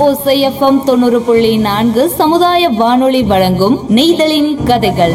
ஓசை எஃப்எம் தொண்ணூறு புள்ளி நான்கு சமுதாய வானொலி வழங்கும் நெய்தலின் கதைகள்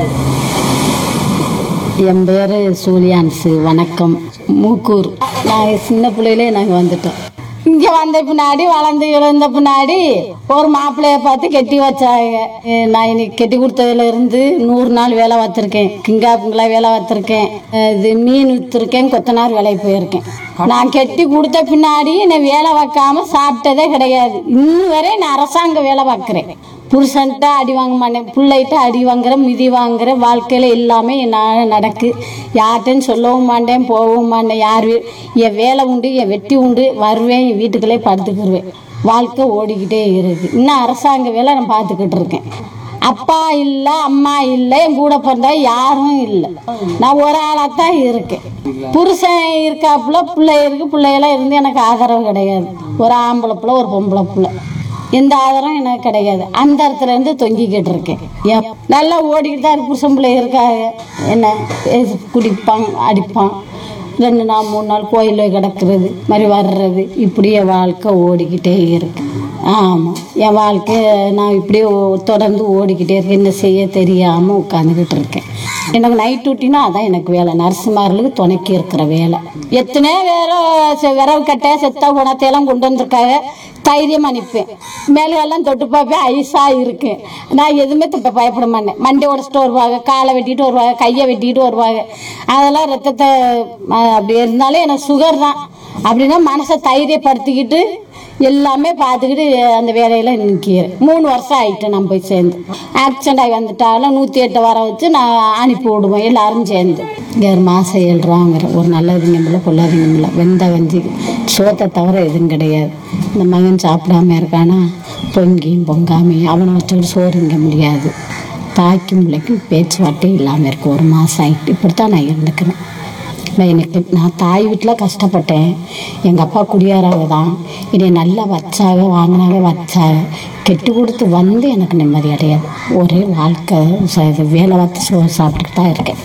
என் பேர் சூலியான்ஸு வணக்கம் மூக்கூர் நாங்கள் சின்ன பிள்ளையிலே நாங்கள் வந்துட்டோம் இங்கே வந்த பின்னாடி வளர்ந்து இழந்த பின்னாடி ஒரு மாப்பிள்ளைய பார்த்து கெட்டி வச்சாங்க எ, நான் இன்னைக்கு கெட்டி கொடுத்ததுல இருந்து நூறு நாள் வேலை பார்த்துருக்கேன் கிங்காப்புங்களா வேலை பார்த்துருக்கேன் இது மீன் விற்றுருக்கேன் கொத்தனார் வேலைக்கு போயிருக்கேன் நான் கெட்டி கொடுத்த பின்னாடி என்னை வேலை பார்க்காம சாப்பிட்டதே கிடையாது இன்னும் வரை நான் அரசாங்க வேலை பார்க்குறேன் புருஷன்ட்ட அடி வாங்க மாட்டேன் பிள்ளைகிட்ட அடி வாங்குறேன் மிதி வாங்குறேன் வாழ்க்கையில் எல்லாமே நான் நடக்கு யார்கிட்டையும் சொல்லவும் மாட்டேன் போகவும் மாட்டேன் யார் வீ- என் வேலை உண்டு என் வெட்டி உண்டு வருவேன் என் வீட்டுக்குள்ளே படுத்துக்கிடுவேன் வாழ்க்கை ஓடிக்கிட்டே இருக்கு இன்னும் அரசாங்க வேலை நான் பார்த்துக்கிட்டு இருக்கேன் அப்பா இல்லை அம்மா இல்லை என் கூட பிறந்தா யாரும் இல்லை நான் ஒரு ஆளாக தான் இருக்கேன் புருஷன் இருக்காப்புல பிள்ளை இருக்கு பிள்ளையெல்லாம் இருந்து எனக்கு ஆதரவு கிடையாது ஒரு ஆம்பளை பிள்ளை ஒரு பொம்பளை பிள்ளை எந்த ஆதாரம் எனக்கு கிடையாது அந்த இடத்துல இருந்து தொங்கிக்கிட்டு இருக்கேன் ஏன் நல்லா ஓடிக்கிட்டு தான் இருக்கு புருஷன் பிள்ளை இருக்காங்க என்ன ஏசு குடிப்பான் அடிப்பான் ரெண்டு நாள் மூணு நாள் கோயிலில் கிடக்கிறது மாதிரி வர்றது இப்படியே வாழ்க்கை ஓடிக்கிட்டே இருக்கு ஆமாம் என் வாழ்க்கை நான் இப்படியே ஓ- தொடர்ந்து ஓடிக்கிட்டே இருக்கேன் என்ன செய்ய தெரியாமல் உட்காந்துக்கிட்டு இருக்கேன் எனக்கு நைட் டியூட்டினா அதான் எனக்கு வேலை நர்சுமார்களுக்கு துணைக்கி இருக்கிற வேலை எத்தனையோ வேற செ- விரவு கட்டை செத்த குணத்தையெல்லாம் கொண்டு வந்திருக்காங்க தைரியமா நிற்பேன் மேலே எல்லாம் தொட்டு பார்ப்பேன் ஐஸாக இருக்கேன் நான் எதுவுமே இப்போ பயப்பட மாட்டேன் மண்டை உடச்சிட்டு வருவாங்க காலை வெட்டிட்டு வருவாங்க கையை வெட்டிட்டு வருவாங்க அதெல்லாம் ரத்தத்தை அஹ், அப்படி இருந்தாலே எனக்கு சுகர் தான் அப்படின்னா மனசை தைரியப்படுத்திக்கிட்டு எல்லாமே பார்த்துக்கிட்டு அந்த வேலையில நிற்கிறேன் மூணு வருஷம் ஆயிட்டேன் நான் போய் சேர்ந்து ஆக்சிடென்ட் ஆகி வந்துட்டாலும் நூற்றி எட்டு வர வச்சு நான் அனுப்பி விடுவேன் எல்லாரும் சேர்ந்து இங்கே ஒரு மாதம் ஏழு ரூபாங்கிற ஒரு நல்லதுங்க இல்லை பொல்லாதீங்க இல்லை வெந்த வஞ்சி சோத்தை தவிர எதுவும் கிடையாது இந்த மகன் சாப்பிடாம இருக்கானா பொங்கியும் பொங்காமையும் அவனை வச்சுக்கிட்டு சோறு இங்க முடியாது தாய்க்கும் பிள்ளைக்கும் பேச்சுவார்த்தை இல்லாமல் இருக்கு ஒரு மாதம் ஆகிட்டு இப்படித்தான் நான் இருந்துக்கிறேன் நான் எனக்கு நான் தாய் வீட்டில் கஷ்டப்பட்டேன் எங்கள் அப்பா குடியாராக தான் என்னை நல்லா வச்சாக வாங்கினாக வச்சாக கெட்டு கொடுத்து வந்து எனக்கு நிம்மதி அடையாது ஒரே வாழ்க்கை ச- இது வேலை பார்த்து சோ சாப்பிட்டுட்டு தான் இருக்கேன்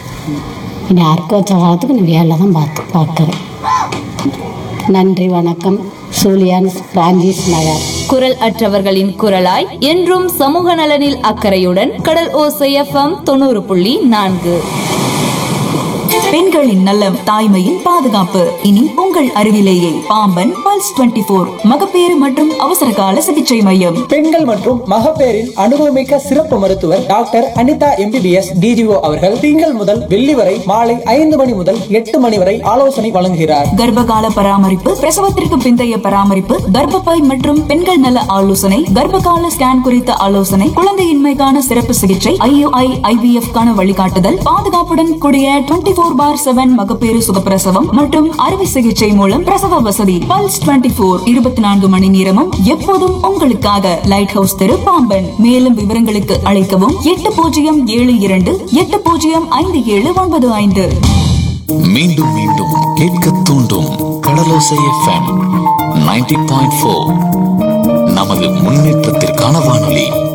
இனி அறுக்க வச்ச காலத்துக்கு நான் வேலை தான் பார்த்து பார்க்குறேன் நன்றி வணக்கம் சூலியான் பிரான்சிஸ் நகர் குரல் அற்றவர்களின் குரலாய் என்றும் சமூக நலனில் அக்கறையுடன் கடல் ஓசை எஃப்எம் தொண்ணூறு புள்ளி நான்கு பெண்களின் நலம் தாய்மையின் பாதுகாப்பு இனி உங்கள் அருகிலேயே பாம்பன் பல்ஸ் 24 போர் மகப்பேறு மற்றும் அவசர கால சிகிச்சை மையம் பெண்கள் மற்றும் மகப்பேறின் அனுபவமிக்க சிறப்பு மருத்துவர் டாக்டர் அனிதா எம்பிபிஎஸ் டிஜிஓ அவர்கள் திங்கள் முதல் வெள்ளி வரை மாலை ஐந்து மணி முதல் எட்டு மணி வரை ஆலோசனை வழங்குகிறார் கர்ப்பகால பராமரிப்பு பிரசவத்திற்கு பிந்தைய பராமரிப்பு கர்ப்பப்பை மற்றும் பெண்கள் நல ஆலோசனை கர்ப்பகால ஸ்கேன் குறித்த ஆலோசனை குழந்தையின்மைக்கான சிறப்பு சிகிச்சை ஐயுஐ ஐவிஎஃப் கான வழிகாட்டுதல் பாதுகாப்புடன் கூடிய 24 ஃபோர் பார் செவன் மகப்பேறு சுகப்பிரசவம் மற்றும் அறுவை சிகிச்சை மூலம் பிரசவ வசதி பல்ஸ் 24 ஃபோர் இருபத்தி நான்கு மணி நேரமும் எப்போதும் உங்களுக்காக லைட் ஹவுஸ் தெரு பாம்பன் மேலும் விவரங்களுக்கு அழைக்கவும் எட்டு பூஜ்ஜியம் ஏழு இரண்டு எட்டு பூஜ்ஜியம் ஐந்து ஏழு ஒன்பது ஐந்து மீண்டும் மீண்டும் கேட்க தூண்டும் Kadalosai FM ninety point four நமது முன்னேற்றத்திற்கான வானொலி